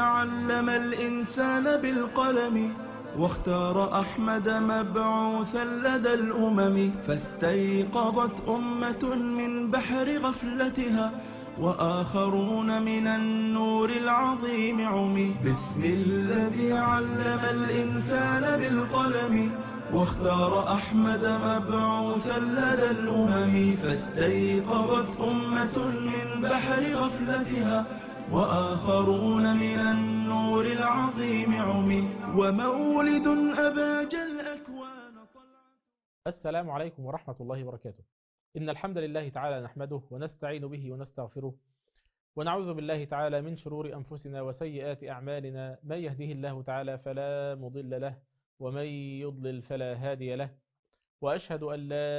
علم الإنسان بالقلم واختار أحمد مبعوثا لدى الأمم فاستيقظت أمة من بحر غفلتها وآخرون من النور العظيم عمي بسم الذي علم الإنسان بالقلم واختار أحمد مبعوثا لدى الأمم فاستيقظت أمة من بحر غفلتها وآخرون من النور العظيم عمي ومولد أباج الأكوان طلعت السلام عليكم ورحمة الله وبركاته إن الحمد لله تعالى نحمده ونستعين به ونستغفره ونعوذ بالله تعالى من شرور أنفسنا وسيئات أعمالنا من يهده الله تعالى فلا مضل له ومن يضلل فلا هادي له وأشهد أن لا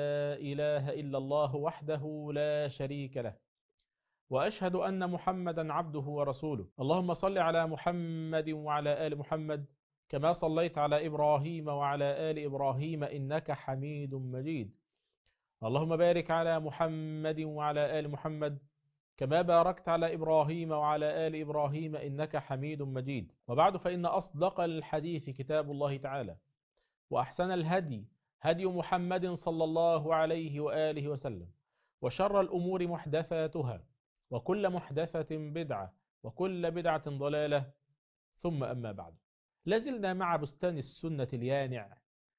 إله إلا الله وحده لا شريك له وأشهد أن محمدا عبده ورسوله اللهم صل على محمد وعلى آل محمد كما صليت على إبراهيم وعلى آل إبراهيم إنك حميد مجيد اللهم بارك على محمد وعلى آل محمد كما باركت على إبراهيم وعلى آل إبراهيم إنك حميد مجيد وبعد فإن أصدق الحديث كتاب الله تعالى وأحسن الهدي هدي محمد صلى الله عليه وآله وسلم وشر الأمور محدثاتها وكل محدثة بدعة وكل بدعة ضلالة ثم أما بعد لازلنا مع بستان السنة اليانع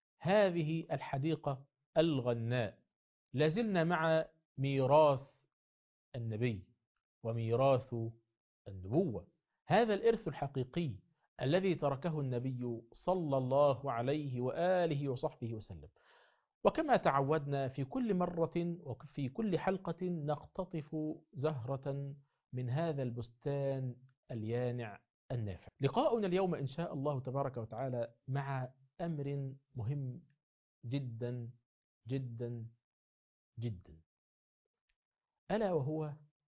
هذه الحديقة الغناء لازلنا مع ميراث النبي وميراث النبوة هذا الإرث الحقيقي الذي تركه النبي صلى الله عليه وآله وصحبه وسلم وكما تعودنا في كل مرة وفي كل حلقة نقتطف زهرة من هذا البستان اليانع النافع لقاؤنا اليوم إن شاء الله تبارك وتعالى مع أمر مهم جدا جدا جدا ألا وهو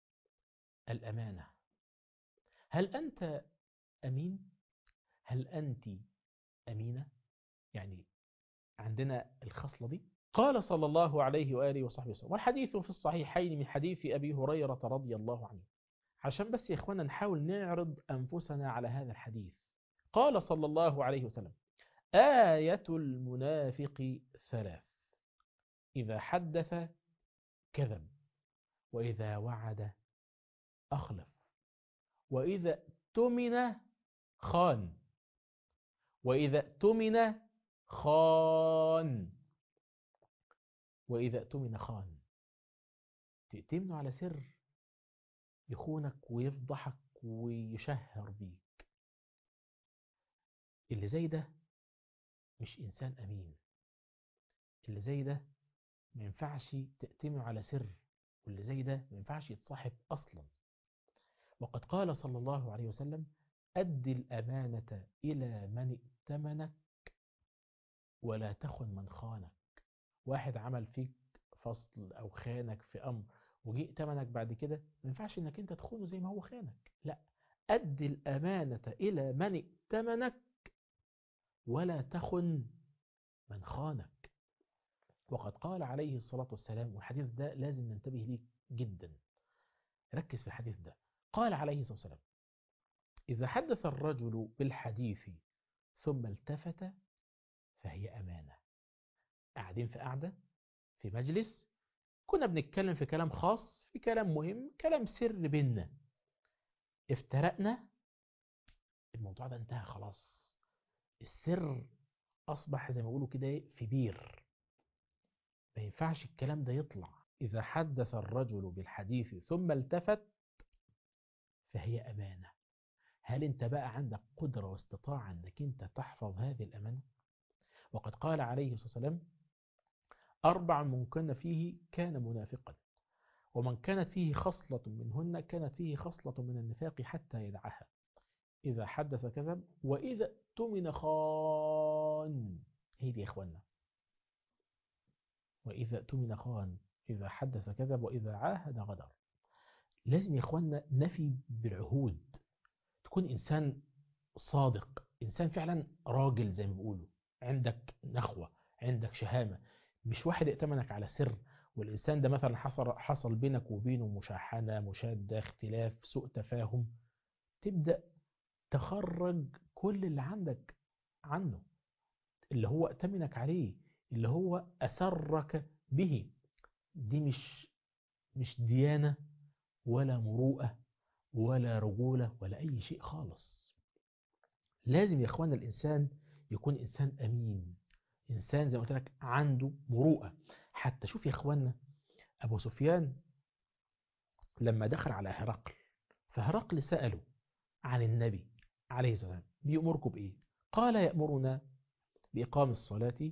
الأمانة هل أنت أمين؟ هل أنت أمينة؟ يعني عندنا الخصلة دي قال صلى الله عليه وآله وصحبه وسلم والحديث في الصحيحين من حديث أبي هريرة رضي الله عنه عشان بس يا إخوانا نحاول نعرض أنفسنا على هذا الحديث قال صلى الله عليه وسلم آية المنافق ثلاث إذا حدث كذب وإذا وعد أخلف وإذا اؤتمن خان وإذا اؤتمن خان وإذا اؤتمن خان تأتمنه على سر يخونك ويفضحك ويشهر بيك اللي زي ده مش إنسان أمين اللي زي ده ما ينفعش تأتمنه على سر واللي زي ده ما ينفعش يتصاحب أصلا وقد قال صلى الله عليه وسلم أد الأمانة إلى من ائتمنك ولا تخن من خانك واحد عمل فيك فصل أو خانك في أمر وجي ائتمنك بعد كده ما ينفعش انك انت تخونه زي ما هو خانك لا أد الأمانة إلى من ائتمنك ولا تخن من خانك وقد قال عليه الصلاة والسلام والحديث ده لازم ننتبه ليه جدا ركز في الحديث ده قال عليه الصلاة والسلام إذا حدث الرجل بالحديث ثم التفت فهي أمانة قاعدين في قعدة في مجلس كنا بنتكلم في كلام خاص في كلام مهم كلام سر بينا افترقنا الموضوع ده انتهى خلاص السر أصبح زي ما بيقولوا كده في بير ما ينفعش الكلام ده يطلع إذا حدث الرجل بالحديث ثم التفت فهي أمانة هل أنت بقى عندك قدرة واستطاعة أنك أنت تحفظ هذه الأمانة وقد قال عليه الصلاة والسلام أربع من كان فيه كان منافقا ومن كانت فيه خصلة منهن كانت فيه خصلة من النفاق حتى يدعها إذا حدث كذب وإذا اؤتمن خان هي دي يا إخوانا وإذا اؤتمن خان إذا حدث كذب وإذا عاهد غدر لازم يا إخوانا نفي بالعهود تكون إنسان صادق إنسان فعلا راجل زي ما بيقولوا عندك نخوة عندك شهامة مش واحد ائتمنك على سر والإنسان ده مثلا حصل, حصل بينك وبينه مشاحنة مشادة اختلاف سوء تفاهم تبدأ تخرج كل اللي عندك عنه اللي هو ائتمنك عليه اللي هو أسرك به دي مش مش ديانة ولا مروءة ولا رجولة ولا أي شيء خالص لازم يا إخوانا الإنسان يكون إنسان أمين إنسان زي ما قلت لك عنده مروءة حتى شوف يا إخوانا أبو سفيان لما دخل على هرقل فهرقل سأله عن النبي عليه الصلاة والسلام بيأمركم بإيه قال يأمرنا بإقام الصلاة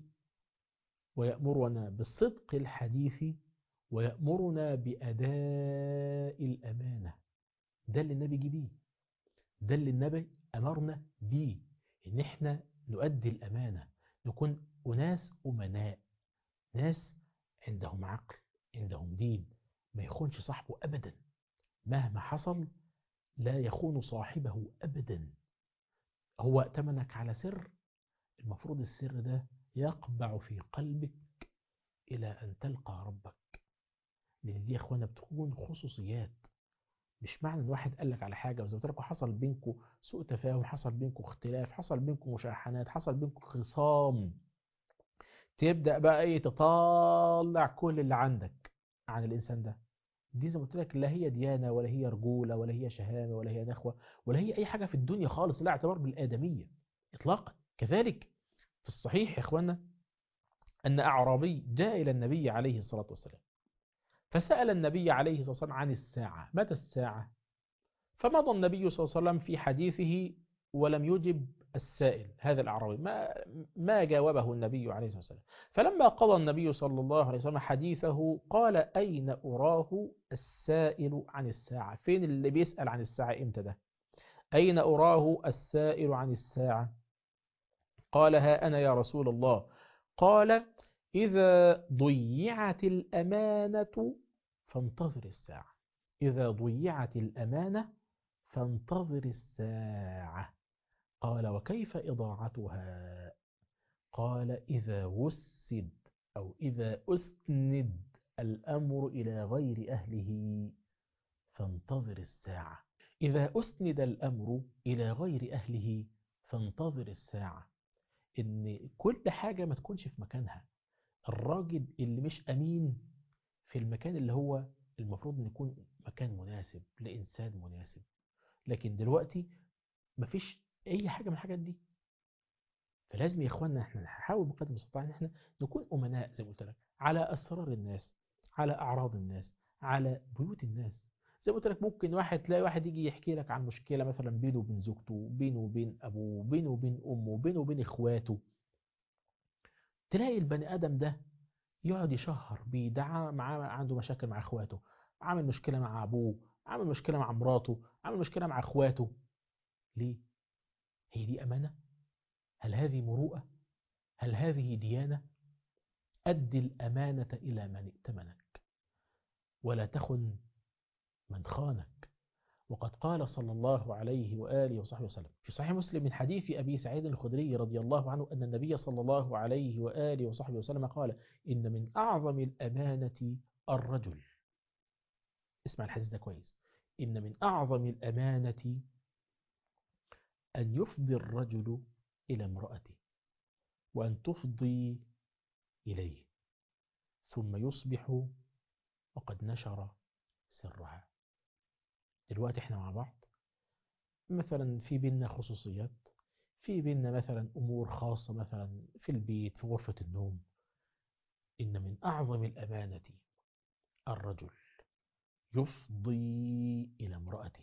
ويأمرنا بالصدق الحديث ويأمرنا بأداء الأمانة ده اللي النبي جه بيه ده اللي النبي أمرنا بيه إن إحنا نؤدي الأمانة نكون أناس أمناء ناس عندهم عقل عندهم دين ما يخونش صاحبه أبدا مهما حصل لا يخون صاحبه أبدا هو ائتمنك على سر المفروض السر ده يقبع في قلبك إلى أن تلقى ربك لأن دي يا إخوانا بتكون خصوصيات مش معنى ان واحد قال لك على حاجه وزي ما قلت لكم حصل بينكم سوء تفاهم حصل بينكم اختلاف حصل بينكم مشاحنات حصل بينكم خصام تبدا بقى ايه تطلع كل اللي عندك عن الانسان ده دي زي ما قلت لك لا هي ديانه ولا هي رجوله ولا هي شهامه ولا هي نخوه ولا هي اي حاجه في الدنيا خالص لا اعتبار بالادميه اطلاقا كذلك في الصحيح يا اخوانا ان اعرابي جاء الى النبي عليه الصلاه والسلام فسأل النبي عليه الصلاة والسلام عن الساعة متى الساعة فمضى النبي صلى الله عليه وسلم في حديثه ولم يجب السائل هذا الأعرابي ما, ما جاوبه النبي عليه الصلاة والسلام فلما قضى النبي صلى الله عليه وسلم حديثه قال أين أراه السائل عن الساعة فين اللي بيسأل عن الساعة إمتى ده أين أراه السائل عن الساعة قال ها أنا يا رسول الله قال إذا ضيعت الأمانة فانتظر الساعة إذا ضيعت الأمانة فانتظر الساعة قال وكيف إضاعتها قال إذا وسد أو إذا أسند الأمر إلى غير أهله فانتظر الساعة إذا أسند الأمر إلى غير أهله فانتظر الساعة إن كل حاجة ما تكونش في مكانها الراجل اللي مش أمين في المكان اللي هو المفروض أن يكون مكان مناسب لإنسان مناسب لكن دلوقتي مفيش أي حاجة من الحاجات دي فلازم يا إخواننا إحنا نحاول بقدر المستطاع إن إحنا نكون أمناء زي ما قلت لك على أسرار الناس على أعراض الناس على بيوت الناس زي ما قلت لك ممكن واحد تلاقي واحد يجي يحكي لك عن مشكلة مثلا بينه وبين زوجته بينه وبين أبوه بينه وبين أمه بينه وبين إخواته تلاقي البني آدم ده يقعد يشهر بيه ده معاه عنده مشاكل مع اخواته عامل مشكلة مع ابوه عامل مشكلة مع مراته عامل مشكلة مع اخواته ليه هي دي امانة هل هذه مروءة هل هذه ديانة أدي الأمانة إلى من ائتمنك ولا تخن من خانك وقد قال صلى الله عليه وآله وصحبه وسلم في صحيح مسلم من حديث أبي سعيد الخدري رضي الله عنه أن النبي صلى الله عليه وآله وصحبه وسلم قال إن من أعظم الأمانة الرجل اسمع الحديث ده كويس إن من أعظم الأمانة أن يفضي الرجل إلى امرأته وأن تفضي إليه ثم يصبح وقد نشر سرها دلوقتي احنا مع بعض مثلا في بيننا خصوصيات في بيننا مثلا أمور خاصة مثلا في البيت في غرفة النوم إن من أعظم الأمانة الرجل يفضي إلى امرأته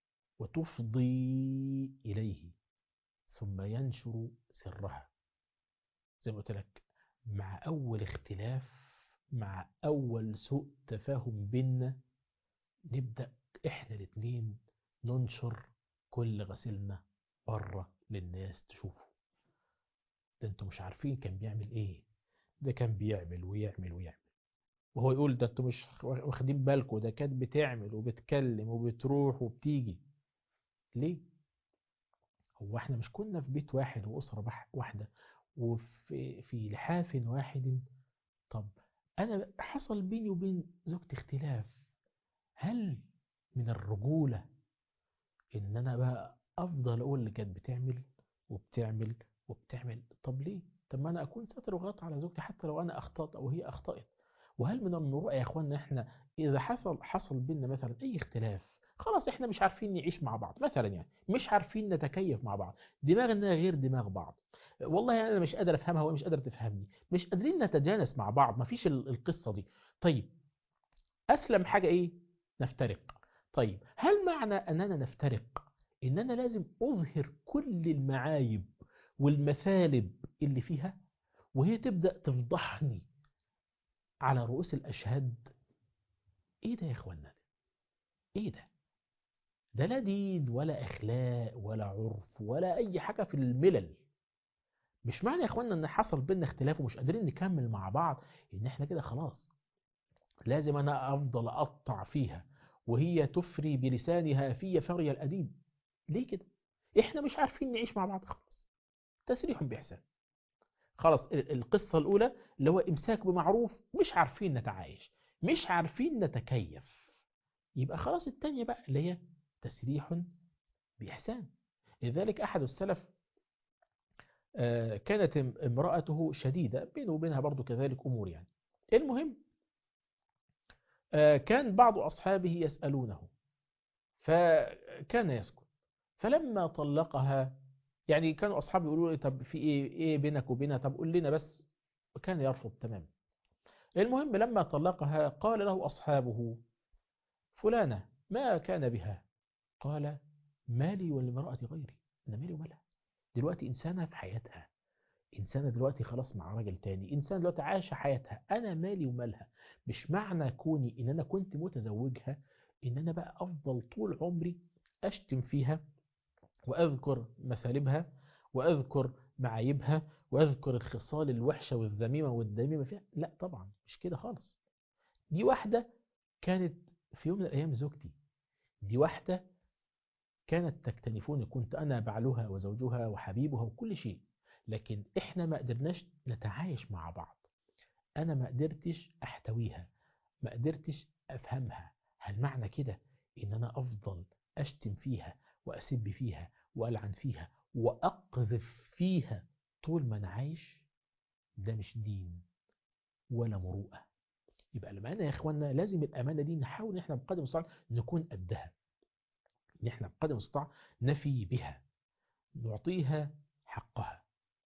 وتفضي إليه ثم ينشر سرها زي ما قلت لك مع أول اختلاف مع أول سوء تفاهم بيننا نبدأ إحنا الاتنين ننشر كل غسيلنا بره للناس تشوفه ده انتوا مش عارفين كان بيعمل ايه ده كان بيعمل ويعمل ويعمل وهو يقول ده انتوا مش واخدين بالكم ده كانت بتعمل وبتكلم وبتروح وبتيجي ليه هو احنا مش كنا في بيت واحد وأسرة واحدة وفي في لحاف واحد طب أنا حصل بيني وبين زوجتي اختلاف هل من الرجولة إن أنا بقى افضل اقول اللي كانت بتعمل وبتعمل وبتعمل طب ليه طب ما انا اكون ساتر وغطى على زوجتي حتى لو انا اخطات او هي اخطات وهل من المروءه يا اخوانا احنا اذا حصل حصل بينا مثلا اي اختلاف خلاص احنا مش عارفين نعيش مع بعض مثلا يعني مش عارفين نتكيف مع بعض دماغنا غير دماغ بعض والله انا مش قادر افهمها وهي مش قادره تفهمني مش قادرين نتجانس مع بعض مفيش ال- القصه دي طيب اسلم حاجه ايه نفترق طيب هل معنى اننا نفترق ان انا لازم اظهر كل المعايب والمثالب اللي فيها وهي تبدا تفضحني على رؤوس الاشهاد ايه ده يا اخوانا ده ايه ده ده لا دين ولا اخلاق ولا عرف ولا اي حاجه في الملل مش معنى يا اخوانا ان حصل بينا اختلاف ومش قادرين نكمل مع بعض ان احنا كده خلاص لازم انا افضل اقطع فيها وهي تفري بلسانها في فري الاديب ليه كده احنا مش عارفين نعيش مع بعض خلاص تسريح باحسان خلاص ال- القصه الاولى اللي هو امساك بمعروف مش عارفين نتعايش مش عارفين نتكيف يبقى خلاص التانية بقى اللي هي تسريح بإحسان لذلك أحد السلف آه، كانت ام- امرأته شديدة بينه وبينها برضو كذلك أمور يعني المهم آه، كان بعض أصحابه يسألونه فكان يسكت فلما طلقها يعني كانوا أصحابه يقولوا له طب في إيه, إيه بينك وبينها طب قول لنا بس وكان يرفض تماما المهم لما طلقها قال له أصحابه فلانة ما كان بها قال مالي ولامرأة غيري أنا مالي ومالها دلوقتي إنسانة في حياتها إنسانة دلوقتي خلاص مع راجل تاني إنسانة دلوقتي عايشة حياتها أنا مالي ومالها مش معنى كوني إن أنا كنت متزوجها إن أنا بقى أفضل طول عمري أشتم فيها وأذكر مثالبها وأذكر معايبها وأذكر الخصال الوحشة والذميمة والدميمة فيها لا طبعا مش كده خالص دي واحدة كانت في يوم من الأيام زوجتي دي واحدة كانت تكتنفوني كنت أنا بعلها وزوجها وحبيبها وكل شيء لكن إحنا ما قدرناش نتعايش مع بعض أنا ما قدرتش أحتويها ما قدرتش أفهمها هل معنى كده إن أنا أفضل أشتم فيها وأسب فيها وألعن فيها وأقذف فيها طول ما أنا عايش ده مش دين ولا مروءة يبقى الأمانة يا إخوانا لازم الأمانة دي نحاول إن إحنا بقدر المستطاع نكون قدها إن إحنا بقدر المستطاع نفي بها نعطيها حقها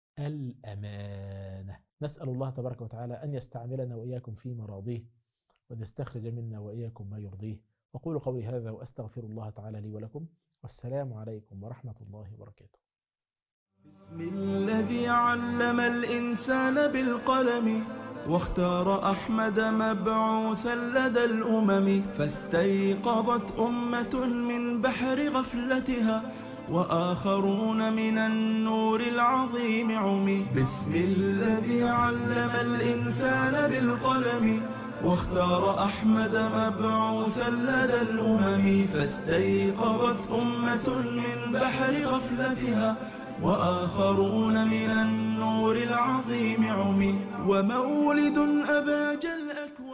الأمانة نسأل الله تبارك وتعالى أن يستعملنا وإياكم في مراضيه وأن يستخرج منا وإياكم ما يرضيه وقولوا قولي هذا وأستغفر الله تعالى لي ولكم والسلام عليكم ورحمة الله وبركاته بسم الذي علم الإنسان بالقلم واختار أحمد مبعوثا لدى الأمم فاستيقظت أمة من بحر غفلتها وآخرون من النور العظيم عمي بسم الذي علم الإنسان بالقلم واختار أحمد مبعوثا لدى الأمم فاستيقظت أمة من بحر غفلتها وآخرون من النور العظيم عمي ومولد أباج الأكوان